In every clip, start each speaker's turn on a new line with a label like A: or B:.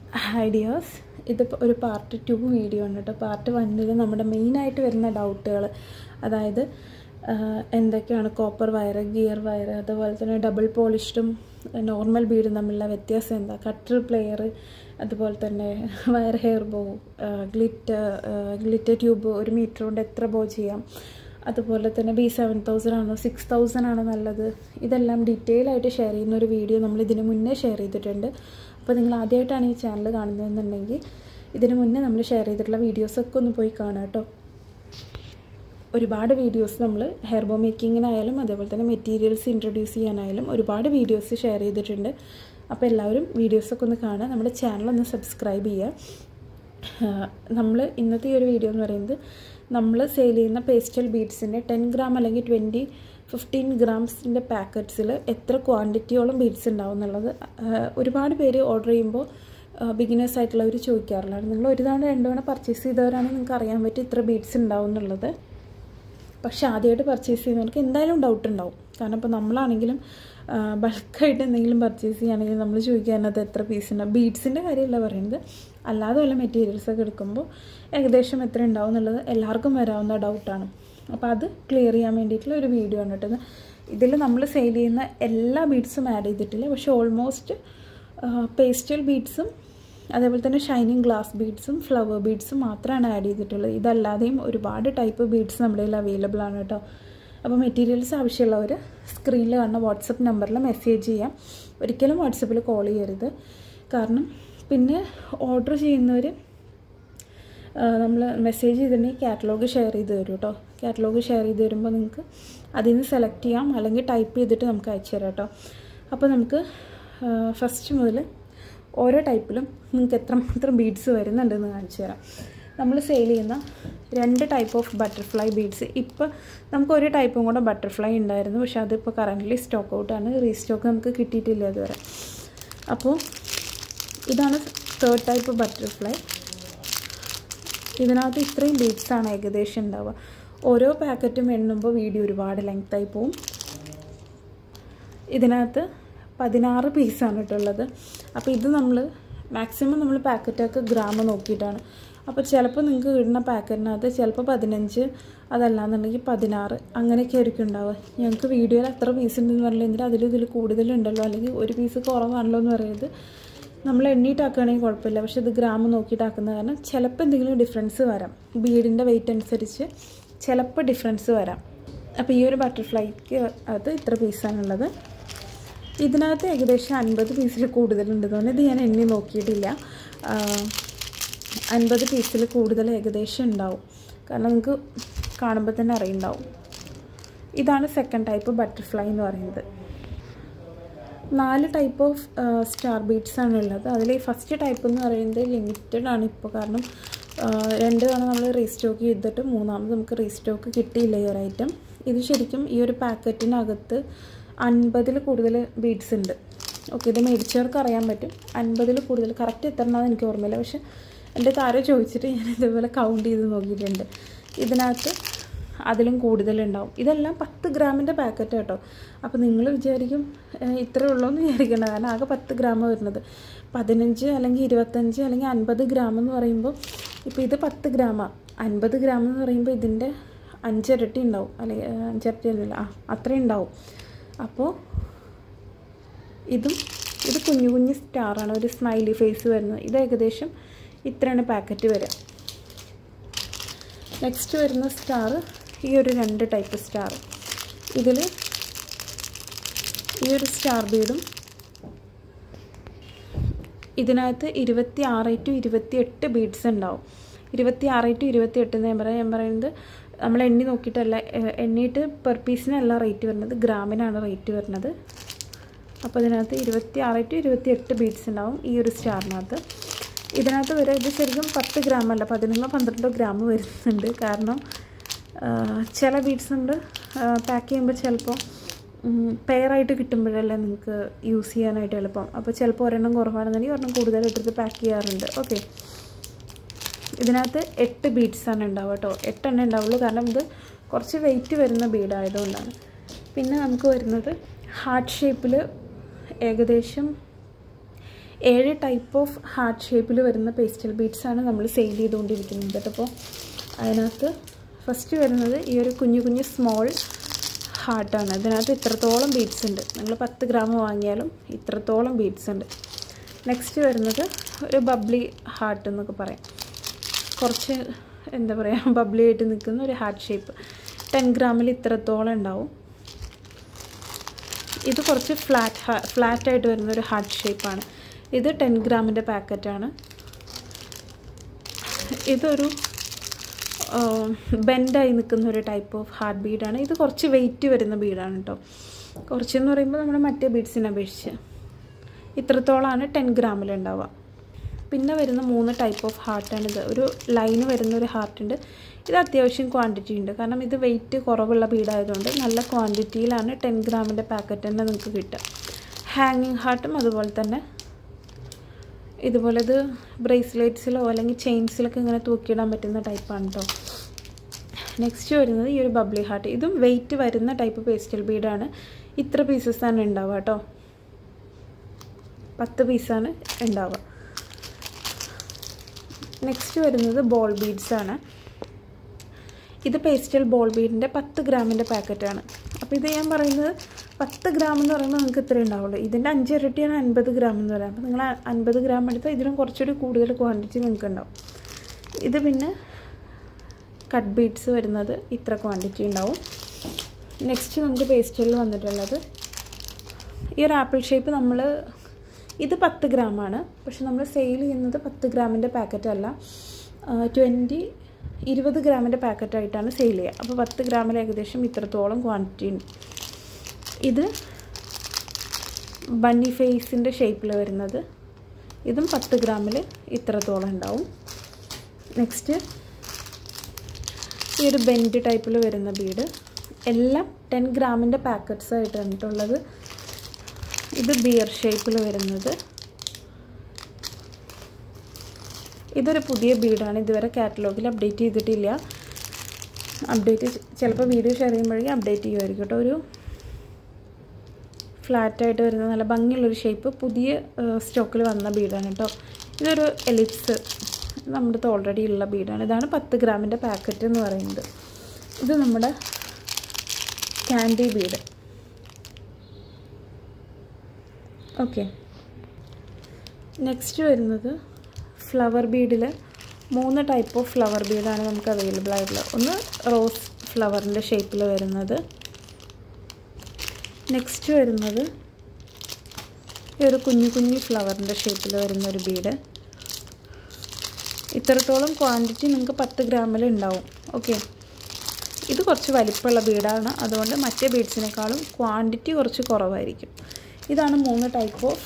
A: ideas ഇത് ഒരു part two video ആണ് കേട്ടോ പാർട്ട് വണ്ണിൽ നമ്മുടെ മെയിനായിട്ട് വരുന്ന ഡൗട്ടുകൾ അതായത് ആഹ്, എന്തൊക്കെയാണ് കോപ്പർ വയർ ഗിയർ വയർ അതുപോലെ തന്നെ ഡബിൾ പോളിഷ്ഡും നോർമൽ ബീഡും തമ്മിലുള്ള വ്യത്യാസം എന്താ കട്ടർ പ്ലെയർ അതുപോലെ തന്നെ വയർ ഹെയർ ബോ ഗ്ലിറ്റ് ഗ്ലിറ്റർ ട്യൂബ് ഒരു മീറ്റർ കൊണ്ട് എത്ര ബോ ചെയ്യാം അതുപോലെ തന്നെ ബി സെവൻ തൗസൻഡ് ആണോ സിക്സ് തൗസൻഡ് ആണോ നല്ലത് ഇതെല്ലാം ഡീറ്റെയിൽ ആയിട്ട് ഷെയർ ചെയ്യുന്ന ഒരു വീഡിയോ നമ്മൾ ഇതിന് മുന്നേ ഷെയർ ചെയ്തിട്ടുണ്ട് അപ്പോൾ നിങ്ങൾ ആദ്യമായിട്ടാണ് ഈ ചാനൽ കാണുന്നതെന്നുണ്ടെങ്കിൽ ഇതിന് മുന്നേ നമ്മൾ ഷെയർ ചെയ്തിട്ടുള്ള വീഡിയോസൊക്കെ ഒന്ന് പോയി കാണാം കേട്ടോ ഒരുപാട് വീഡിയോസ് നമ്മൾ ഹെയർ ബോ മേക്കിങ്ങിനായാലും അതേപോലെ തന്നെ മെറ്റീരിയൽസ് ഇൻട്രൊഡ്യൂസ് ചെയ്യാനായാലും ഒരുപാട് വീഡിയോസ് ഷെയർ ചെയ്തിട്ടുണ്ട് അപ്പോൾ എല്ലാവരും വീഡിയോസൊക്കെ ഒന്ന് കാണുക നമ്മുടെ ചാനലൊന്ന് സബ്സ്ക്രൈബ് ചെയ്യുക നമ്മൾ ഇന്നത്തെ ഈ ഒരു വീഡിയോ എന്ന് പറയുന്നത് നമ്മൾ സെയിൽ ചെയ്യുന്ന പേസ്റ്റൽ ബീഡ്സിൻ്റെ ടെൻ ഗ്രാം അല്ലെങ്കിൽ ട്വൻറ്റി ഫിഫ്റ്റീൻ ഗ്രാംസിൻ്റെ പാക്കറ്റ്സിൽ എത്ര ക്വാണ്ടിറ്റിയോളം ബീഡ്സ് ഉണ്ടാവും എന്നുള്ളത് ആ, ഒരുപാട് പേര് ഓർഡർ ചെയ്യുമ്പോൾ ബിഗിനേഴ്സ് ആയിട്ടുള്ളവർ ചോദിക്കാറുള്ളതാണ് നിങ്ങൾ ഒരു തവണ രണ്ട് തവണ പർച്ചേസ് ചെയ്തവരാണെങ്കിൽ നിങ്ങൾക്ക് അറിയാൻ പറ്റും ഇത്ര ബീഡ്സ് ഉണ്ടാവും എന്നുള്ളത് പക്ഷെ ആദ്യമായിട്ട് പർച്ചേസ് ചെയ്യുന്നവർക്ക് എന്തായാലും ഡൗട്ട് ഉണ്ടാവും കാരണം ഇപ്പോൾ നമ്മളാണെങ്കിലും ബൾക്കായിട്ട് എന്തെങ്കിലും പർച്ചേസ് ചെയ്യുകയാണെങ്കിൽ നമ്മൾ ചോദിക്കുക അതിനകത്ത് എത്ര പീസ് ഉണ്ടാവും ബീഡ്സിൻ്റെ കാര്യമല്ല പറയുന്നത് അല്ലാതെ വല്ല മെറ്റീരിയൽസ് ഒക്കെ എടുക്കുമ്പോൾ ഏകദേശം എത്ര ഉണ്ടാവും എന്നുള്ളത് എല്ലാവർക്കും വരാവുന്ന ഡൗട്ടാണ് അപ്പോൾ അത് ക്ലിയർ ചെയ്യാൻ വേണ്ടിയിട്ടുള്ള ഒരു വീഡിയോ ആണ് കേട്ടത് ഇതിൽ നമ്മൾ സെയിൽ ചെയ്യുന്ന എല്ലാ ബീഡ്സും ആഡ് ചെയ്തിട്ടില്ല പക്ഷേ ഓൾമോസ്റ്റ് പേസ്റ്റൽ ബീഡ്സും അതേപോലെ തന്നെ ഷൈനിങ് ഗ്ലാസ് ബീഡ്സും ഫ്ലവർ ബീഡ്സും മാത്രമാണ് ആഡ് ചെയ്തിട്ടുള്ളത് ഇതല്ലാതെയും ഒരുപാട് ടൈപ്പ് ബീഡ്സ് നമ്മുടെ കയ്യിൽ അവൈലബിൾ ആണ് കേട്ടോ അപ്പോൾ മെറ്റീരിയൽസ് ആവശ്യമുള്ളവർ സ്ക്രീനിൽ കാണുന്ന വാട്സപ്പ് നമ്പറിൽ മെസ്സേജ് ചെയ്യാം ഒരിക്കലും വാട്സപ്പിൽ കോൾ ചെയ്യരുത് കാരണം പിന്നെ ഓർഡർ ചെയ്യുന്നവർ നമ്മൾ മെസ്സേജ് ചെയ്തിട്ടുണ്ടെങ്കിൽ കാറ്റലോഗ് ഷെയർ ചെയ്ത് തരും കേട്ടോ കാറ്റലോഗ് ഷെയർ ചെയ്ത് തരുമ്പോൾ നിങ്ങൾക്ക് അതിൽ നിന്ന് സെലക്ട് ചെയ്യാം അല്ലെങ്കിൽ ടൈപ്പ് ചെയ്തിട്ട് നമുക്ക് അയച്ചു തരാം കേട്ടോ അപ്പോൾ നമുക്ക് ഫസ്റ്റ് മുതൽ ഓരോ ടൈപ്പിലും നിങ്ങൾക്ക് എത്രമാത്രം ബീഡ്സ് വരുന്നുണ്ടെന്ന് കാണിച്ചു തരാം നമ്മൾ സെയിൽ ചെയ്യുന്ന രണ്ട് ടൈപ്പ് ഓഫ് ബട്ടർഫ്ലൈ ബീഡ്സ് ഇപ്പോൾ നമുക്ക് ഒരു ടൈപ്പും കൂടെ ബട്ടർഫ്ലൈ ഉണ്ടായിരുന്നു പക്ഷേ അതിപ്പോൾ കറൻ്റ്ലി സ്റ്റോക്ക് ഔട്ടാണ് റീസ്റ്റോക്ക് നമുക്ക് കിട്ടിയിട്ടില്ല അതുവരെ അപ്പോൾ ഇതാണ് തേർഡ് ടൈപ്പ് ബട്ടർഫ്ലൈ ഇതിനകത്ത് ഇത്രയും ബീഡ്സാണ് ഏകദേശം ഉണ്ടാവുക ഓരോ പാക്കറ്റും എണ്ണുമ്പോൾ വീഡിയോ ഒരുപാട് ലെങ്തായി പോവും ഇതിനകത്ത് പതിനാറ് പീസാണ് കേട്ടുള്ളത് അപ്പോൾ ഇത് നമ്മൾ മാക്സിമം നമ്മൾ പാക്കറ്റൊക്കെ ഗ്രാം നോക്കിയിട്ടാണ് അപ്പോൾ ചിലപ്പോൾ നിങ്ങൾക്ക് കിട്ടുന്ന പാക്കറ്റിനകത്ത് ചിലപ്പോൾ പതിനഞ്ച് അതല്ലാന്നുണ്ടെങ്കിൽ പതിനാറ് അങ്ങനെയൊക്കെ ആയിരിക്കും ഉണ്ടാവുക ഞങ്ങൾക്ക് വീഡിയോയിൽ എത്ര പീസ് ഉണ്ടെന്ന് പറഞ്ഞില്ല എന്നിട്ട് അതിൽ ഇതിൽ കൂടുതലുണ്ടല്ലോ അല്ലെങ്കിൽ ഒരു പീസ് കുറവാണല്ലോ എന്ന് പറയുന്നത് നമ്മൾ എണ്ണീട്ടാക്കുകയാണെങ്കിൽ കുഴപ്പമില്ല പക്ഷെ ഇത് ഗ്രാം നോക്കിയിട്ടാക്കുന്ന കാരണം ചിലപ്പോൾ എന്തെങ്കിലും ഡിഫറൻസ് വരാം ബീഡിൻ്റെ വെയിറ്റ് അനുസരിച്ച് ചിലപ്പോൾ ഡിഫറൻസ് വരാം അപ്പോൾ ഈ ഒരു ബട്ടർഫ്ലൈക്ക് അത് ഇത്ര പീസാണുള്ളത് ഇതിനകത്ത് ഏകദേശം അൻപത് പീസിൽ കൂടുതലുണ്ട് തോന്നുന്നു ഇത് ഞാൻ എണ്ണി നോക്കിയിട്ടില്ല അൻപത് പീസിൽ കൂടുതൽ ഏകദേശം ഉണ്ടാവും കാരണം നിങ്ങൾക്ക് കാണുമ്പോൾ തന്നെ അറിയുണ്ടാവും ഇതാണ് സെക്കൻഡ് ടൈപ്പ് ബട്ടർഫ്ലൈ എന്ന് പറയുന്നത് നാല് ടൈപ്പ് ഓഫ് സ്റ്റാർ ബീഡ്സ് ആണ് ഉള്ളത് അതിൽ ഫസ്റ്റ് ടൈപ്പ് എന്ന് പറയുന്നത് ലിമിറ്റഡ് ആണ് ഇപ്പോൾ കാരണം ആ, രണ്ട് തവണ നമ്മൾ റീസ്റ്റോക്ക് ചെയ്തിട്ട് മൂന്നാമത് നമുക്ക് റീസ്റ്റോക്ക് കിട്ടിയില്ല ഈ ഒരു ഐറ്റം ഇത് ശരിക്കും ഈ ഒരു പാക്കറ്റിനകത്ത് അൻപതിൽ കൂടുതൽ ബീഡ്സ് ഉണ്ട് ഓക്കെ ഇത് മേടിച്ചവർക്ക് അറിയാൻ പറ്റും അൻപതിൽ കൂടുതൽ കറക്റ്റ് എത്രണ്ണാന്ന് എനിക്ക് ഓർമ്മയില്ല പക്ഷെ എൻ്റെ താരം ചോദിച്ചിട്ട് ഞാൻ ഇതുപോലെ കൗണ്ട് ചെയ്ത് നോക്കിയിട്ടുണ്ട് ഇതിനകത്ത് അതിലും കൂടുതലുണ്ടാവും ഇതെല്ലാം പത്ത് ഗ്രാമിൻ്റെ പാക്കറ്റ് കേട്ടോ അപ്പോൾ നിങ്ങൾ വിചാരിക്കും ഏഹ്, ഇത്രേ ഉള്ളൂ എന്ന് വിചാരിക്കേണ്ട കാരണം ആകെ പത്ത് ഗ്രാം വരുന്നത് പതിനഞ്ച് അല്ലെങ്കിൽ ഇരുപത്തഞ്ച് അല്ലെങ്കിൽ അൻപത് ഗ്രാം എന്ന് പറയുമ്പോൾ ഇപ്പോൾ ഇത് പത്ത് ഗ്രാമാണ് അൻപത് ഗ്രാം എന്ന് പറയുമ്പോൾ ഇതിൻ്റെ അഞ്ചിരട്ടി ഉണ്ടാവും അല്ലെങ്കിൽ ഏഹ്, അഞ്ചിരട്ടി അല്ലല്ല ആ അത്രയും ഉണ്ടാവും അപ്പോൾ ഇതും ഇത് കുഞ്ഞു കുഞ്ഞു സ്റ്റാറാണ് ഒരു സ്മൈലി ഫേസ് വരുന്നത് ഇത് ഏകദേശം ഇത്രയാണ് പാക്കറ്റ് വരിക നെക്സ്റ്റ് വരുന്ന സ്റ്റാർ ഈ ഒരു രണ്ട് ടൈപ്പ് സ്റ്റാർ ഇതിൽ ഈ ഒരു സ്റ്റാർ ബീഡും ഇതിനകത്ത് ഇരുപത്തി ആറ് ടു ഇരുപത്തി എട്ട് ബീഡ്സ് ഉണ്ടാവും ഇരുപത്തി ആറ് ടു ഇരുപത്തി എട്ട് എന്ന് ഞാൻ പറയാം ഞാൻ പറയുന്നത് നമ്മൾ എണ്ണി നോക്കിയിട്ടല്ല ഏഹ്, എണ്ണിയിട്ട് പെർ പീസിനല്ല റേറ്റ് വരുന്നത് ഗ്രാമിനാണ് റേറ്റ് വരുന്നത് അപ്പോൾ ഇതിനകത്ത് ഇരുപത്തി ആറ് ടു ഇരുപത്തി എട്ട് ബീഡ്സ് ഉണ്ടാവും ഈ ഒരു സ്റ്റാറിനകത്ത് ഇതിനകത്ത് വരെ ഇത് ശരിക്കും പത്ത് ഗ്രാം അല്ല പതിനൊന്നോ പന്ത്രണ്ടോ ഗ്രാം വരുന്നുണ്ട് കാരണം ആ, ചില ബീഡ്സ് നമ്മൾ പാക്ക് ചെയ്യുമ്പോൾ ചിലപ്പോൾ പെയറായിട്ട് കിട്ടുമ്പോഴല്ലേ നിങ്ങൾക്ക് യൂസ് ചെയ്യാനായിട്ട് എളുപ്പം അപ്പോൾ ചിലപ്പോൾ ഒരെണ്ണം കുറവാണെന്നുണ്ടെങ്കിൽ ഒരെണ്ണം കൂടുതൽ എടുത്ത് പാക്ക് ചെയ്യാറുണ്ട് ഓക്കെ ഇതിനകത്ത് എട്ട് ബീഡ്സാണ് ഉണ്ടാവുക കേട്ടോ എട്ടെണ്ണം ഉണ്ടാവുള്ളൂ കാരണം ഇത് കുറച്ച് വെയിറ്റ് വരുന്ന ബീഡായതുകൊണ്ടാണ് പിന്നെ നമുക്ക് വരുന്നത് ഹാർട്ട് ഷേപ്പിൽ ഏകദേശം ഏഴ് ടൈപ്പ് ഓഫ് ഹാർട്ട് ഷേപ്പിൽ വരുന്ന പേസ്റ്റൽ ബീഡ്സാണ് നമ്മൾ സെയിൽ ചെയ്തുകൊണ്ടിരിക്കുന്നത് കേട്ടോ അപ്പോൾ അതിനകത്ത് ഫസ്റ്റ് വരുന്നത് ഈ ഒരു കുഞ്ഞു കുഞ്ഞു സ്മോൾ ഹാർട്ടാണ് ഇതിനകത്ത് ഇത്രത്തോളം ബീഡ്സ് ഉണ്ട് നിങ്ങൾ പത്ത് ഗ്രാം വാങ്ങിയാലും ഇത്രത്തോളം ബീഡ്സ് ഉണ്ട് നെക്സ്റ്റ് വരുന്നത് ഒരു ബബ്ലി ഹാർട്ട് എന്നൊക്കെ പറയാം കുറച്ച് എന്താ പറയുക ബബ്ലി ആയിട്ട് നിൽക്കുന്ന ഒരു ഹാർട്ട് ഷേപ്പ് ടെൻ ഗ്രാമിൽ ഇത്രത്തോളം ഉണ്ടാവും ഇത് കുറച്ച് ഫ്ലാറ്റ് ഫ്ലാറ്റായിട്ട് വരുന്ന ഒരു ഹാർട്ട് ഷേപ്പാണ് ഇത് ടെൻ ഗ്രാമിൻ്റെ പാക്കറ്റാണ് ഇതൊരു ബെൻഡായി നിൽക്കുന്ന ഒരു ടൈപ്പ് ഓഫ് ഹാർട്ട് ബീഡാണ് ഇത് കുറച്ച് വെയിറ്റ് വരുന്ന ബീഡാണ് കേട്ടോ കുറച്ചെന്ന് പറയുമ്പോൾ നമ്മുടെ മറ്റേ ബീഡ്സിനെ അപേക്ഷിച്ച് ഇത്രത്തോളമാണ് ടെൻ ഗ്രാമിലുണ്ടാവുക പിന്നെ വരുന്ന മൂന്ന് ടൈപ്പ് ഓഫ് ഹാർട്ടാണിത് ഒരു ലൈന് വരുന്ന ഒരു ഹാർട്ടുണ്ട് ഇത് അത്യാവശ്യം ക്വാണ്ടിറ്റി ഉണ്ട് കാരണം ഇത് വെയിറ്റ് കുറവുള്ള ബീഡായതുകൊണ്ട് നല്ല ക്വാണ്ടിറ്റിയിലാണ് ടെൻ ഗ്രാമിൻ്റെ പാക്കറ്റ് തന്നെ നിങ്ങൾക്ക് കിട്ടുക ഹാങ്ങിങ് ഹാർട്ടും അതുപോലെ തന്നെ ഇതുപോലെ ഇത് ബ്രേസ്ലെറ്റ്സിലോ അല്ലെങ്കിൽ ചെയിൻസിലൊക്കെ ഇങ്ങനെ തൂക്കിയിടാൻ പറ്റുന്ന ടൈപ്പാണ് കേട്ടോ നെക്സ്റ്റ് വരുന്നത് ഈ ഒരു ബബ്ലി ഹാർട്ട് ഇതും വെയിറ്റ് വരുന്ന ടൈപ്പ് പേസ്റ്റൽ ബീഡാണ് ഇത്ര പീസസ് ആണ് ഉണ്ടാവുക കേട്ടോ പത്ത് പീസാണ് ഉണ്ടാവുക നെക്സ്റ്റ് വരുന്നത് ബോൾ ബീഡ്സ് ആണ് ഇത് പേസ്റ്റൽ ബോൾ ബീഡിൻ്റെ പത്ത് ഗ്രാമിൻ്റെ പാക്കറ്റാണ് അപ്പോൾ ഇത് ഞാൻ പറയുന്നത് പത്ത് ഗ്രാം എന്ന് പറയുമ്പോൾ നിങ്ങൾക്ക് ഇത്രേ ഉണ്ടാവുള്ളൂ ഇതിൻ്റെ അഞ്ച് ഇരട്ടിയാണ് അൻപത് ഗ്രാം എന്ന് പറയുന്നത് അപ്പോൾ നിങ്ങൾ അൻപത് ഗ്രാം എടുത്താൽ ഇതിനും കുറച്ചുകൂടി കൂടുതൽ ക്വാണ്ടിറ്റി നിങ്ങൾക്ക് ഉണ്ടാവും ഇത് പിന്നെ കട്ട് ബീഡ്സ് വരുന്നത് ഇത്ര ക്വാണ്ടിറ്റി ഉണ്ടാവും നെക്സ്റ്റ് നമുക്ക് പേസ്റ്റലിൽ വന്നിട്ടുള്ളത് ഈ ഒരു ആപ്പിൾ ഷേപ്പ് നമ്മൾ ഇത് പത്ത് ഗ്രാമാണ് പക്ഷെ നമ്മൾ സെയിൽ ചെയ്യുന്നത് പത്ത് ഗ്രാമിൻ്റെ പാക്കറ്റ് അല്ല ട്വൻറ്റി ഇരുപത് ഗ്രാമിൻ്റെ പാക്കറ്റായിട്ടാണ് സെയിൽ ചെയ്യുക അപ്പോൾ പത്ത് ഗ്രാമിൽ ഏകദേശം ഇത്രത്തോളം ക്വാണ്ടിറ്റി ഉണ്ട് ഇത് ബണ്ണി ഫേസിൻ്റെ ഷേപ്പിൽ വരുന്നത് ഇതും പത്ത് ഗ്രാമിൽ ഇത്രത്തോളം ഉണ്ടാവും നെക്സ്റ്റ് ഈ ഒരു ബെൻഡ് ടൈപ്പിൽ വരുന്ന ബീഡ് എല്ലാം ടെൻ ഗ്രാമിൻ്റെ പാക്കറ്റ്സ് ആയിട്ടാണ് കേട്ടുള്ളത് ഇത് ബിയർ ഷേപ്പിൽ വരുന്നത് ഇതൊരു പുതിയ ബീഡാണ് ഇതുവരെ കാറ്റലോഗിൽ അപ്ഡേറ്റ് ചെയ്തിട്ടില്ല അപ്ഡേറ്റ് ചിലപ്പോൾ വീഡിയോ ഷെയർ ചെയ്യുമ്പോഴേക്കും അപ്ഡേറ്റ് ചെയ്യുമായിരിക്കും കേട്ടോ ഒരു ഫ്ലാറ്റായിട്ട് വരുന്ന നല്ല ഭംഗിയുള്ളൊരു ഷേപ്പ് പുതിയ സ്റ്റോക്കിൽ വന്ന ബീഡാണ് കേട്ടോ ഇതൊരു എലിപ്സ് നമ്മുടെ അടുത്ത് ഓൾറെഡി ഉള്ള ബീഡാണ് ഇതാണ് പത്ത് ഗ്രാമിൻ്റെ പാക്കറ്റ് എന്ന് പറയുന്നത് ഇത് നമ്മുടെ ക്യാൻഡി ബീഡ് ഓക്കെ നെക്സ്റ്റ് വരുന്നത് ഫ്ലവർ ബീഡിൽ മൂന്ന് ടൈപ്പ് ഓഫ് ഫ്ലവർ ബീഡാണ് നമുക്ക് അവൈലബിൾ ആയിട്ടുള്ളത് ഒന്ന് റോസ് ഫ്ലവറിൻ്റെ ഷേപ്പിൽ വരുന്നത് നെക്സ്റ്റ് വരുന്നത് ഈ ഒരു കുഞ്ഞു കുഞ്ഞു ഫ്ലവറിൻ്റെ ഷേപ്പിൽ വരുന്ന ഒരു ബീഡ് ഇത്രത്തോളം ക്വാണ്ടിറ്റി നിങ്ങൾക്ക് പത്ത് ഗ്രാമിൽ ഉണ്ടാവും ഓക്കെ ഇത് കുറച്ച് വലിപ്പമുള്ള ബീഡാണ് അതുകൊണ്ട് മറ്റേ ബീഡ്സിനേക്കാളും ക്വാണ്ടിറ്റി കുറച്ച് കുറവായിരിക്കും ഇതാണ് മൂന്ന് ടൈപ്പ് ഓഫ്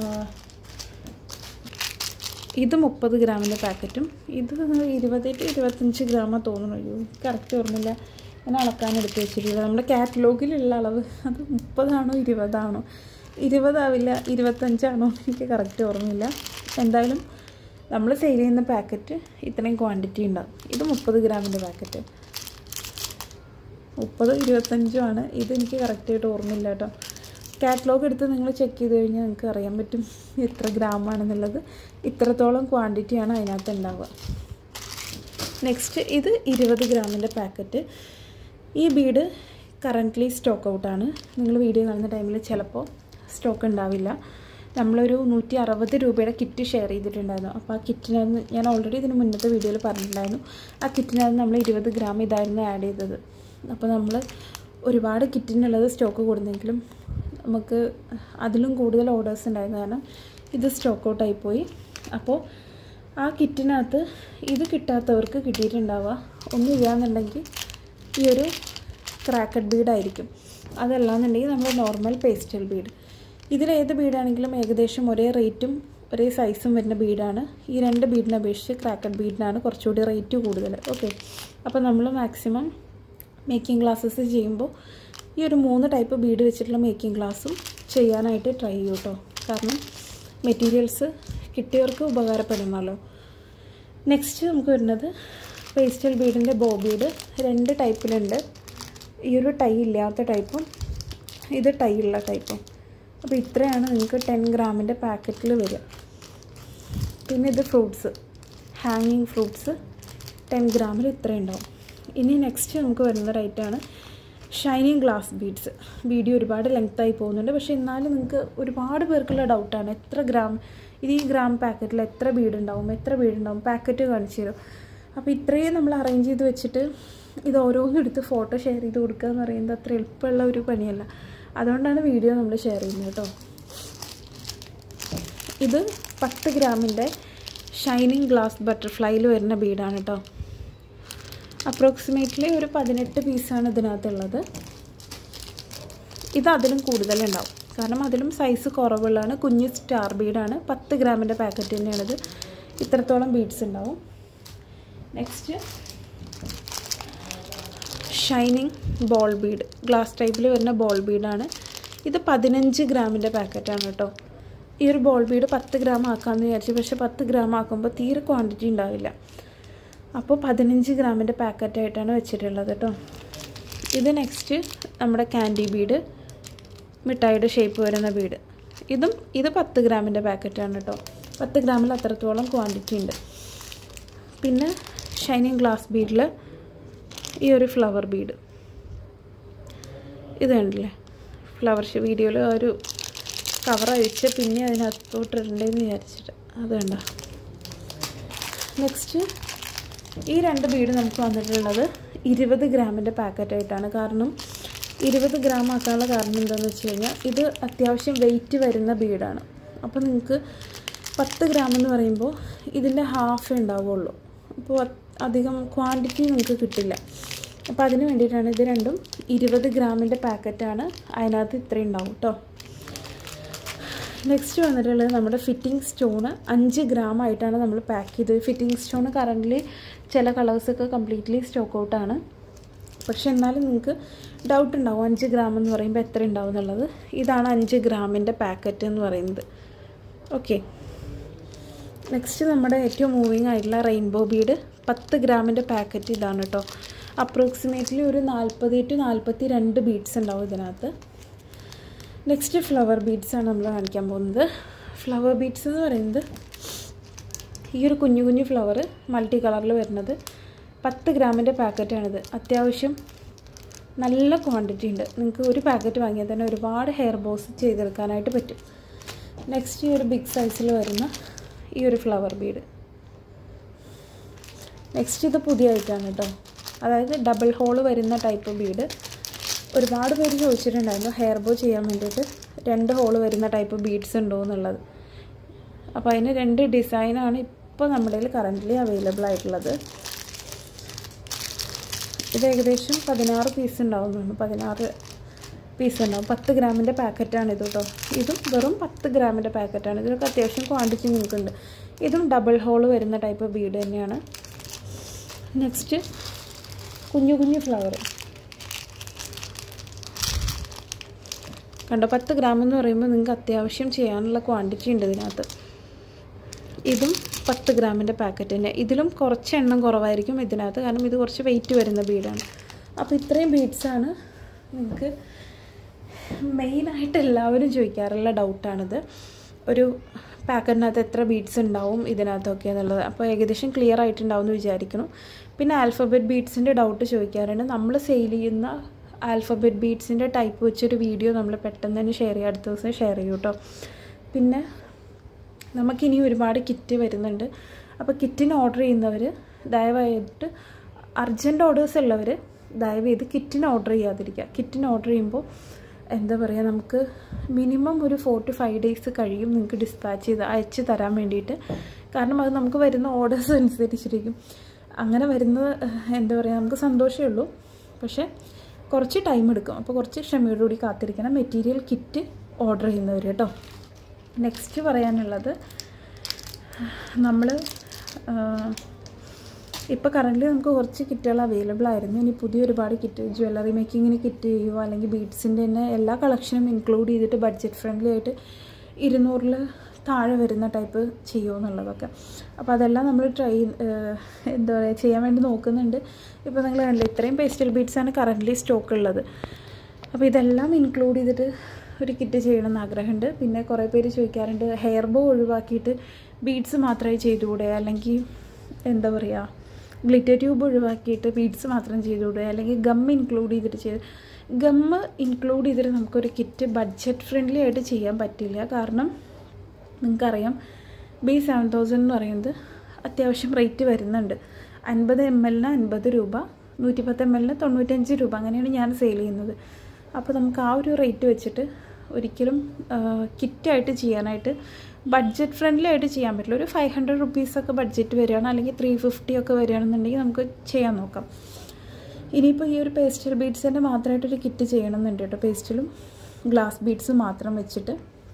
A: ഇത് മുപ്പത് ഗ്രാമിൻ്റെ പാക്കറ്റും ഇത് ഇരുപത് ടു ഇരുപത്തഞ്ച് ഗ്രാമ തോന്നുന്നു അയ്യോ കറക്റ്റ് ഓർമ്മയില്ല ഞാൻ അളക്കാൻ എടുത്ത് വെച്ചിട്ടില്ല നമ്മുടെ കാറ്റലോഗിലുള്ള അളവ് അത് മുപ്പതാണോ ഇരുപതാണോ ഇരുപതാവില്ല ഇരുപത്തഞ്ചാണോ എനിക്ക് കറക്റ്റ് ഓർമ്മയില്ല എന്തായാലും നമ്മൾ സെയിൽ ചെയ്യുന്ന പാക്കറ്റ് ഇത്രയും ക്വാണ്ടിറ്റി ഉണ്ടാവും ഇത് മുപ്പത് ഗ്രാമിൻ്റെ പാക്കറ്റ് മുപ്പത് ഇരുപത്തഞ്ചും ആണ് ഇത് എനിക്ക് കറക്റ്റായിട്ട് ഓർമ്മയില്ല കേട്ടോ കാറ്റലോഗ് എടുത്ത് നിങ്ങൾ ചെക്ക് ചെയ്ത് കഴിഞ്ഞാൽ നിങ്ങൾക്ക് അറിയാൻ പറ്റും എത്ര ഗ്രാമാണെന്നുള്ളത് ഇത്രത്തോളം ക്വാണ്ടിറ്റിയാണ് അതിനകത്ത് ഉണ്ടാവുക നെക്സ്റ്റ് ഇത് ഇരുപത് ഗ്രാമിൻ്റെ പാക്കറ്റ് ഈ ബീഡ് കറൻ്റ്ലി സ്റ്റോക്ക് ഔട്ടാണ് നിങ്ങൾ വീഡിയോ കാണുന്ന ടൈമിൽ ചിലപ്പോൾ സ്റ്റോക്ക് ഉണ്ടാവില്ല നമ്മളൊരു നൂറ്റി അറുപത് രൂപയുടെ കിറ്റ് ഷെയർ ചെയ്തിട്ടുണ്ടായിരുന്നു അപ്പോൾ ആ കിറ്റിനകത്ത് ഞാൻ ഓൾറെഡി ഇതിന് മുന്നത്തെ വീഡിയോയിൽ പറഞ്ഞിട്ടുണ്ടായിരുന്നു ആ കിറ്റിനകത്ത് നമ്മൾ ഇരുപത് ഗ്രാം ഇതായിരുന്നു ആഡ് ചെയ്തത് അപ്പോൾ നമ്മൾ ഒരുപാട് കിറ്റിനുള്ളത് സ്റ്റോക്ക് കൊടുത്തെങ്കിലും നമുക്ക് അതിലും കൂടുതൽ ഓർഡേഴ്സ് ഉണ്ടായിരുന്നു കാരണം ഇത് സ്റ്റോക്ക് ഔട്ടായി പോയി അപ്പോൾ ആ കിറ്റിനകത്ത് ഇത് കിട്ടാത്തവർക്ക് കിട്ടിയിട്ടുണ്ടാവുക ഒന്നും ഇല്ലാന്നുണ്ടെങ്കിൽ ഈ ഒരു ക്രാക്കഡ് ബീഡായിരിക്കും അതല്ലാന്നുണ്ടെങ്കിൽ നമ്മൾ നോർമൽ പേസ്റ്റൽ ബീഡ് ഇതിലേത് ബീഡാണെങ്കിലും ഏകദേശം ഒരേ റേറ്റും ഒരേ സൈസും വരുന്ന ബീഡാണ് ഈ രണ്ട് ബീഡിനെ അപേക്ഷിച്ച് ക്രാക്കഡ് ബീഡിനാണ് കുറച്ചുകൂടി റേറ്റ് കൂടുതൽ ഓക്കെ അപ്പോൾ നമ്മൾ മാക്സിമം മേക്കിംഗ് ക്ലാസ്സസ് ചെയ്യുമ്പോൾ ഈ ഒരു മൂന്ന് ടൈപ്പ് ബീഡ് വെച്ചിട്ടുള്ള മേക്കിംഗ് ക്ലാസ്സും ചെയ്യാനായിട്ട് ട്രൈ ചെയ്യൂ കേട്ടോ കാരണം മെറ്റീരിയൽസ് കിട്ടിയവർക്ക് ഉപകാരപ്പെടുന്നല്ലോ നെക്സ്റ്റ് നമുക്ക് വരുന്നത് പേസ്റ്റൽ ബീഡിൻ്റെ ബോ ബീഡ് രണ്ട് ടൈപ്പിലുണ്ട് ഈ ഒരു ടൈ ഇല്ലാത്ത ടൈപ്പും ഇത് ടൈ ഉള്ള ടൈപ്പും അപ്പോൾ ഇത്രയാണ് നിങ്ങൾക്ക് ടെൻ ഗ്രാമിൻ്റെ പാക്കറ്റിൽ വരിക പിന്നെ ഇത് ഫ്രൂട്ട്സ് ഹാങ്ങിങ് ഫ്രൂട്ട്സ് ടെൻ ഗ്രാമിൽ ഇത്രയും ഉണ്ടാവും ഇനി നെക്സ്റ്റ് നമുക്ക് വരുന്ന റേറ്റാണ് ഷൈനിങ് ഗ്ലാസ് ബീഡ്സ് വീഡിയോ ഒരുപാട് ലെങ്ത്തായി പോകുന്നുണ്ട് പക്ഷേ എന്നാലും നിങ്ങൾക്ക് ഒരുപാട് പേർക്കുള്ള ഡൗട്ടാണ് എത്ര ഗ്രാം ഇത് ഈ ഗ്രാം പാക്കറ്റിൽ എത്ര ബീഡ് ഉണ്ടാവും എത്ര ബീഡ് ഉണ്ടാവും പാക്കറ്റ് കാണിച്ചു തരും അപ്പോൾ ഇത്രയും നമ്മൾ അറേഞ്ച് ചെയ്ത് വെച്ചിട്ട് ഇത് ഓരോന്നും എടുത്ത് ഫോട്ടോ ഷെയർ ചെയ്ത് കൊടുക്കുക എന്ന് പറയുന്നത് അത്ര എളുപ്പമുള്ള ഒരു പണിയല്ല അതുകൊണ്ടാണ് വീഡിയോ നമ്മൾ ഷെയർ ചെയ്യുന്നത് കേട്ടോ ഇത് പത്ത് ഗ്രാമിൻ്റെ ഷൈനിങ് ഗ്ലാസ് ബട്ടർഫ്ലൈയിൽ വരുന്ന ബീഡാണ് കേട്ടോ അപ്രോക്സിമേറ്റ്ലി ഒരു പതിനെട്ട് പീസാണ് ഇതിനകത്തുള്ളത് ഇത് അതിലും കൂടുതലുണ്ടാവും കാരണം അതിലും സൈസ് കുറവുള്ളതാണ് കുഞ്ഞ് സ്റ്റാർ ബീഡാണ് പത്ത് ഗ്രാമിൻ്റെ പാക്കറ്റ് തന്നെയാണിത് ഇത്രത്തോളം ബീഡ്സ് ഉണ്ടാവും next shining ball bead glass ടൈപ്പിൽ വരുന്ന ബോൾ ബീഡാണ് ഇത് പതിനഞ്ച് ഗ്രാമിൻ്റെ പാക്കറ്റാണ് കേട്ടോ ഈ ഒരു ബോൾ ബീഡ് പത്ത് ഗ്രാം ആക്കാമെന്ന് വിചാരിച്ചു പക്ഷേ പത്ത് ഗ്രാം ആക്കുമ്പോൾ തീരെ ക്വാണ്ടിറ്റി ഉണ്ടാവില്ല അപ്പോൾ പതിനഞ്ച് ഗ്രാമിൻ്റെ പാക്കറ്റായിട്ടാണ് വെച്ചിട്ടുള്ളത് കേട്ടോ ഇത് നെക്സ്റ്റ് നമ്മുടെ ക്യാൻഡി ബീഡ് മിഠായിയുടെ ഷേപ്പ് വരുന്ന ബീഡ് ഇതും ഇത് പത്ത് ഗ്രാമിൻ്റെ പാക്കറ്റാണ് കേട്ടോ പത്ത് ഗ്രാമിൽ അത്രത്തോളം ക്വാണ്ടിറ്റി ഉണ്ട് പിന്നെ ഷൈനിങ് ഗ്ലാസ് ബീഡിൽ ഈ ഒരു ഫ്ലവർ ബീഡ് ഇത് കണ്ടില്ലേ ഫ്ലവർ ഷോ വീഡിയോയിൽ ഒരു കവർ അഴിച്ച് പിന്നെ അതിനകത്തോട്ട് ഇടണ്ടെന്ന് വിചാരിച്ചിട്ട് അത് കണ്ട നെക്സ്റ്റ് ഈ രണ്ട് ബീഡ് നമുക്ക് വന്നിട്ടുള്ളത് ഇരുപത് ഗ്രാമിൻ്റെ പാക്കറ്റായിട്ടാണ് കാരണം ഇരുപത് ഗ്രാം ആക്കാനുള്ള കാരണം എന്താണെന്ന് വെച്ച് കഴിഞ്ഞാൽ ഇത് അത്യാവശ്യം വെയിറ്റ് വരുന്ന ബീഡാണ് അപ്പോൾ നിങ്ങൾക്ക് പത്ത് ഗ്രാം എന്ന് പറയുമ്പോൾ ഇതിൻ്റെ ഹാഫ് ഉണ്ടാവുള്ളൂ അപ്പോൾ അധികം ക്വാണ്ടിറ്റി നിങ്ങൾക്ക് കിട്ടില്ല അപ്പോൾ അതിന് വേണ്ടിയിട്ടാണ് ഇത് രണ്ടും ഇരുപത് ഗ്രാമിൻ്റെ പാക്കറ്റാണ് അതിനകത്ത് ഇത്രയും ഉണ്ടാവും കേട്ടോ നെക്സ്റ്റ് വന്നിട്ടുള്ളത് നമ്മുടെ ഫിറ്റിംഗ് സ്റ്റോണ് അഞ്ച് ഗ്രാം ആയിട്ടാണ് നമ്മൾ പാക്ക് ചെയ്തത് ഫിറ്റിംഗ് സ്റ്റോൺ കറൻ്റ് ചില കളേഴ്സൊക്കെ കംപ്ലീറ്റ്ലി സ്റ്റോക്ക് ഔട്ടാണ് പക്ഷെ എന്നാലും നിങ്ങൾക്ക് ഡൗട്ട് ഉണ്ടാവും അഞ്ച് ഗ്രാം എന്ന് പറയുമ്പോൾ എത്ര ഉണ്ടാവും എന്നുള്ളത് ഇതാണ് അഞ്ച് ഗ്രാമിൻ്റെ പാക്കറ്റ് എന്ന് പറയുന്നത് ഓക്കെ നെക്സ്റ്റ് നമ്മുടെ ഏറ്റവും മൂവിങ് ആയിട്ടുള്ള റെയിൻബോ ബീഡ് പത്ത് ഗ്രാമിൻ്റെ പാക്കറ്റ് ഇതാണ് കേട്ടോ അപ്രോക്സിമേറ്റ്ലി ഒരു നാൽപ്പത് ടു നാൽപ്പത്തി രണ്ട് ബീഡ്സ് ഉണ്ടാവും ഇതിനകത്ത് നെക്സ്റ്റ് ഫ്ലവർ ബീഡ്സ് ആണ് നമ്മൾ കാണിക്കാൻ പോകുന്നത് ഫ്ലവർ ബീഡ്സ് എന്ന് പറയുന്നത് ഈ ഒരു കുഞ്ഞു കുഞ്ഞു ഫ്ലവർ മൾട്ടി കളറിൽ വരുന്നത് പത്ത് ഗ്രാമിൻ്റെ പാക്കറ്റാണിത് അത്യാവശ്യം നല്ല ക്വാണ്ടിറ്റി ഉണ്ട് നിങ്ങൾക്ക് ഒരു പാക്കറ്റ് വാങ്ങിയാൽ തന്നെ ഒരുപാട് ഹെയർ ബോസ് ചെയ്തെടുക്കാനായിട്ട് പറ്റും നെക്സ്റ്റ് ഈ ഒരു ബിഗ് സൈസിൽ വരുന്ന ഈ ഒരു ഫ്ലവർ ബീഡ് നെക്സ്റ്റ് ഇത് പുതിയ ഐറ്റാണ് കേട്ടോ അതായത് ഡബിൾ ഹോൾ വരുന്ന ടൈപ്പ് ബീഡ് ഒരുപാട് പേര് ചോദിച്ചിട്ടുണ്ടായിരുന്നു ഹെയർ ബോ ചെയ്യാൻ വേണ്ടിയിട്ട് രണ്ട് ഹോൾ വരുന്ന ടൈപ്പ് ബീഡ്സ് ഉണ്ടോ എന്നുള്ളത് അപ്പോൾ അതിന് രണ്ട് ഡിസൈനാണ് ഇപ്പോൾ നമ്മുടെ കയ്യിൽ കറൻ്റ്ലി അവൈലബിൾ ആയിട്ടുള്ളത് ഇത് ഏകദേശം പതിനാറ് പീസ് ഉണ്ടാവുന്നുണ്ട് പതിനാറ് പീസ് ഉണ്ടാവും പത്ത് ഗ്രാമിൻ്റെ പാക്കറ്റാണ് ഇത് കേട്ടോ ഇതും വെറും പത്ത് ഗ്രാമിൻ്റെ പാക്കറ്റാണ് ഇതിലൊക്കെ അത്യാവശ്യം ക്വാണ്ടിറ്റി നിങ്ങൾക്കുണ്ട് ഇതും ഡബിൾ ഹോൾ വരുന്ന ടൈപ്പ് ബീഡ് തന്നെയാണ് നെക്സ്റ്റ് കുഞ്ഞു കുഞ്ഞു ഫ്ലവർ കണ്ടോ പത്ത് ഗ്രാം എന്ന് പറയുമ്പോൾ നിങ്ങൾക്ക് അത്യാവശ്യം ചെയ്യാനുള്ള ക്വാണ്ടിറ്റി ഉണ്ട് ഇതിനകത്ത് ഇതും പത്ത് ഗ്രാമിൻ്റെ പാക്കറ്റ് തന്നെ ഇതിലും കുറച്ച് എണ്ണം കുറവായിരിക്കും ഇതിനകത്ത് കാരണം ഇത് കുറച്ച് വെയിറ്റ് വരുന്ന ബീഡാണ് അപ്പോൾ ഇത്രയും ബീഡ്സാണ് നിങ്ങൾക്ക് മെയിനായിട്ട് എല്ലാവരും ചോദിക്കാറുള്ള ഡൗട്ടാണിത് ഒരു പാക്കറ്റിനകത്ത് എത്ര ബീഡ്സ് ഉണ്ടാവും ഇതിനകത്തൊക്കെ എന്നുള്ളത് അപ്പോൾ ഏകദേശം ക്ലിയർ ആയിട്ടുണ്ടാവും എന്ന് വിചാരിക്കുന്നു പിന്നെ ആൽഫബറ്റ് ബീഡ്സിൻ്റെ ഡൗട്ട് ചോദിക്കാറുണ്ട് നമ്മൾ സെയിൽ ചെയ്യുന്ന ആൽഫബറ്റ് ബീഡ്സിൻ്റെ ടൈപ്പ് വെച്ചൊരു വീഡിയോ നമ്മൾ പെട്ടെന്ന് തന്നെ ഷെയർ ചെയ്യുക അടുത്ത ദിവസം ഷെയർ ചെയ്യും കേട്ടോ പിന്നെ നമുക്കിനി ഒരുപാട് കിറ്റ് വരുന്നുണ്ട് അപ്പോൾ കിറ്റിന് ഓർഡർ ചെയ്യുന്നവർ ദയവായിട്ട് അർജൻറ്റ് ഓർഡേഴ്സ് ഉള്ളവർ ദയവ് ചെയ്ത് കിറ്റിന് ഓർഡർ ചെയ്യാതിരിക്കുക കിറ്റിന് ഓർഡർ ചെയ്യുമ്പോൾ എന്താ പറയുക നമുക്ക് മിനിമം ഒരു ഫോർ ടു ഫൈവ് ഡേയ്സ് കഴിയും നിങ്ങൾക്ക് ഡിസ്പാച്ച് ചെയ്ത് അയച്ച് തരാൻ വേണ്ടിയിട്ട് കാരണം അത് നമുക്ക് വരുന്ന ഓർഡേഴ്സ് അനുസരിച്ചിരിക്കും അങ്ങനെ വരുന്നത് എന്താ പറയുക നമുക്ക് സന്തോഷമേ ഉള്ളൂ പക്ഷേ കുറച്ച് ടൈം എടുക്കും അപ്പോൾ കുറച്ച് ക്ഷമയോടുകൂടി കാത്തിരിക്കണം മെറ്റീരിയൽ കിറ്റ് ഓർഡർ ചെയ്യുന്നവർ കേട്ടോ നെക്സ്റ്റ് പറയാനുള്ളത് നമ്മൾ ഇപ്പോൾ കറൻ്റ് നമുക്ക് കുറച്ച് കിറ്റുകൾ അവൈലബിൾ ആയിരുന്നു ഇനി പുതിയ ഒരുപാട് കിറ്റ് ജ്വല്ലറി മേക്കിങ്ങിന് കിറ്റ് ചെയ്യുമോ അല്ലെങ്കിൽ ബീഡ്സിൻ്റെ തന്നെ എല്ലാ കളക്ഷനും ഇൻക്ലൂഡ് ചെയ്തിട്ട് ബഡ്ജറ്റ് ഫ്രണ്ട്ലി ആയിട്ട് ഇരുന്നൂറിൽ താഴെ വരുന്ന ടൈപ്പ് ചെയ്യുമോ എന്നുള്ളതൊക്കെ അപ്പോൾ അതെല്ലാം നമ്മൾ ട്രൈ എന്താ പറയുക ചെയ്യാൻ വേണ്ടി നോക്കുന്നുണ്ട് ഇപ്പോൾ നിങ്ങൾ കണ്ടില്ല ഇത്രയും പേസ്റ്റൽ ബീഡ്സാണ് കറൻ്റ്ലി സ്റ്റോക്ക് ഉള്ളത് അപ്പോൾ ഇതെല്ലാം ഇൻക്ലൂഡ് ചെയ്തിട്ട് ഒരു കിറ്റ് ചെയ്യണമെന്ന് ആഗ്രഹമുണ്ട് പിന്നെ കുറേ പേര് ചോദിക്കാറുണ്ട് ഹെയർ ബോ ഒഴിവാക്കിയിട്ട് ബീഡ്സ് മാത്രമേ ചെയ്തുകൂടെ അല്ലെങ്കിൽ എന്താ പറയുക ഗ്ലിറ്റർ ട്യൂബ് ഒഴിവാക്കിയിട്ട് ബീഡ്സ് മാത്രം ചെയ്തുകൂടെ അല്ലെങ്കിൽ ഗം ഇൻക്ലൂഡ് ചെയ്തിട്ട് ചെയ്ത് ഗമ്മ് ഇൻക്ലൂഡ് ചെയ്തിട്ട് നമുക്കൊരു കിറ്റ് ബഡ്ജറ്റ് ഫ്രണ്ട്ലി ആയിട്ട് ചെയ്യാൻ പറ്റില്ല കാരണം നിങ്ങൾക്കറിയാം ബി സെവൻ തൗസൻഡ് എന്ന് പറയുന്നത് അത്യാവശ്യം റേറ്റ് വരുന്നുണ്ട് അൻപത് എം എല്ലിന് അൻപത് രൂപ നൂറ്റിപ്പത്ത് എം എല്ലിന് തൊണ്ണൂറ്റഞ്ച് രൂപ അങ്ങനെയാണ് ഞാൻ സെയിൽ ചെയ്യുന്നത് അപ്പോൾ നമുക്ക് ആ ഒരു റേറ്റ് വെച്ചിട്ട് ഒരിക്കലും കിറ്റായിട്ട് ചെയ്യാനായിട്ട് ബഡ്ജറ്റ് ഫ്രണ്ട്ലി ആയിട്ട് ചെയ്യാൻ പറ്റില്ല ഒരു ഫൈവ് ഹൺഡ്രഡ് റുപ്പീസൊക്കെ ബഡ്ജറ്റ് വരികയാണ് അല്ലെങ്കിൽ ത്രീ ഫിഫ്റ്റി ഒക്കെ വരികയാണെന്നുണ്ടെങ്കിൽ നമുക്ക് ചെയ്യാൻ നോക്കാം ഇനിയിപ്പോൾ ഈ ഒരു പേസ്റ്റൽ ബീഡ്സിൻ്റെ മാത്രമായിട്ടൊരു കിറ്റ് ചെയ്യണമെന്നുണ്ട് കേട്ടോ പേസ്റ്റലും ഗ്ലാസ് ബീഡ്സ് മാത്രം വെച്ചിട്ട്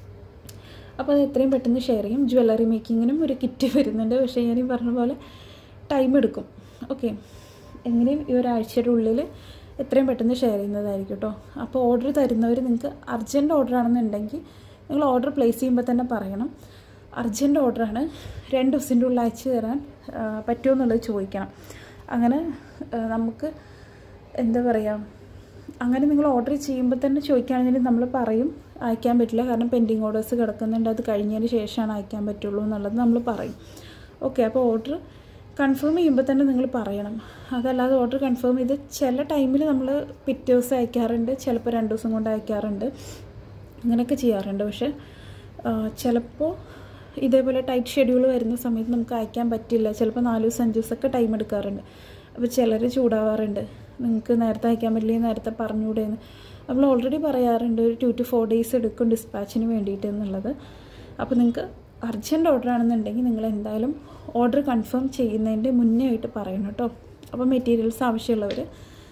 A: അപ്പോൾ അത് എത്രയും പെട്ടെന്ന് ഷെയർ ചെയ്യും ജ്വല്ലറി മേക്കിങ്ങിനും ഒരു കിറ്റ് വരുന്നുണ്ട് പക്ഷേ ഞാൻ ഈ പറഞ്ഞ പോലെ ടൈം എടുക്കും ഓക്കെ എങ്ങനെയും ഈ ഒരാഴ്ചയുടെ ഉള്ളിൽ എത്രയും പെട്ടെന്ന് ഷെയർ ചെയ്യുന്നതായിരിക്കും കേട്ടോ അപ്പോൾ ഓർഡർ തരുന്നവർ നിങ്ങൾക്ക് അർജൻറ്റ് ഓർഡർ ആണെന്നുണ്ടെങ്കിൽ നിങ്ങൾ ഓർഡർ പ്ലേസ് ചെയ്യുമ്പോൾ തന്നെ പറയണം അർജൻറ്റ് ഓർഡറാണ് രണ്ട് ദിവസത്തിൻ്റെ ഉള്ളിൽ അയച്ചു തരാൻ പറ്റുമോ എന്നുള്ളത് ചോദിക്കണം അങ്ങനെ നമുക്ക് എന്താ പറയുക അങ്ങനെ നിങ്ങൾ ഓർഡർ ചെയ്യുമ്പോൾ തന്നെ ചോദിക്കുകയാണെങ്കിൽ നമ്മൾ പറയും അയക്കാൻ പറ്റില്ല കാരണം പെൻഡിങ് ഓർഡേഴ്സ് കിടക്കുന്നുണ്ട് അത് കഴിഞ്ഞതിന് ശേഷമാണ് അയക്കാൻ പറ്റുള്ളൂ എന്നുള്ളത് നമ്മൾ പറയും ഓക്കെ അപ്പോൾ ഓർഡർ കൺഫേം ചെയ്യുമ്പോൾ തന്നെ നിങ്ങൾ പറയണം അതല്ലാതെ ഓർഡർ കൺഫേം ചെയ്ത് ചില ടൈമിൽ നമ്മൾ പിറ്റേ ദിവസം അയക്കാറുണ്ട് ചിലപ്പോൾ രണ്ട് ദിവസം കൊണ്ട് അയക്കാറുണ്ട് അങ്ങനെയൊക്കെ ചെയ്യാറുണ്ട് പക്ഷേ ചിലപ്പോൾ ഇതേപോലെ ടൈറ്റ് ഷെഡ്യൂൾ വരുന്ന സമയത്ത് നമുക്ക് അയക്കാൻ പറ്റില്ല ചിലപ്പോൾ നാല് ദിവസം അഞ്ച് ദിവസമൊക്കെ ടൈം എടുക്കാറുണ്ട് അപ്പോൾ ചിലർ ചൂടാവാറുണ്ട് നിങ്ങൾക്ക് നേരത്തെ അയക്കാൻ പറ്റില്ല നേരത്തെ പറഞ്ഞുകൂടെയെന്ന് നമ്മൾ ഓൾറെഡി പറയാറുണ്ട് ഒരു ടു ടു ഫോർ ഡേയ്സ് എടുക്കും ഡിസ്പാച്ചിന് വേണ്ടിയിട്ട് എന്നുള്ളത് അപ്പോൾ നിങ്ങൾക്ക് അർജൻറ്റ് ഓർഡർ ആണെന്നുണ്ടെങ്കിൽ നിങ്ങൾ എന്തായാലും ഓർഡർ കൺഫേം ചെയ്യുന്നതിൻ്റെ മുന്നേ ആയിട്ട് പറയണം കേട്ടോ അപ്പോൾ മെറ്റീരിയൽസ് ആവശ്യമുള്ളവർ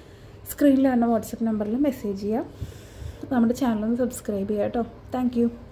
A: സ്ക്രീനിൽ കാണുന്ന വാട്സപ്പ് നമ്പറിൽ മെസ്സേജ് ചെയ്യുക നമ്മുടെ ചാനലൊന്ന് സബ്സ്ക്രൈബ് ചെയ്യുക കേട്ടോ താങ്ക്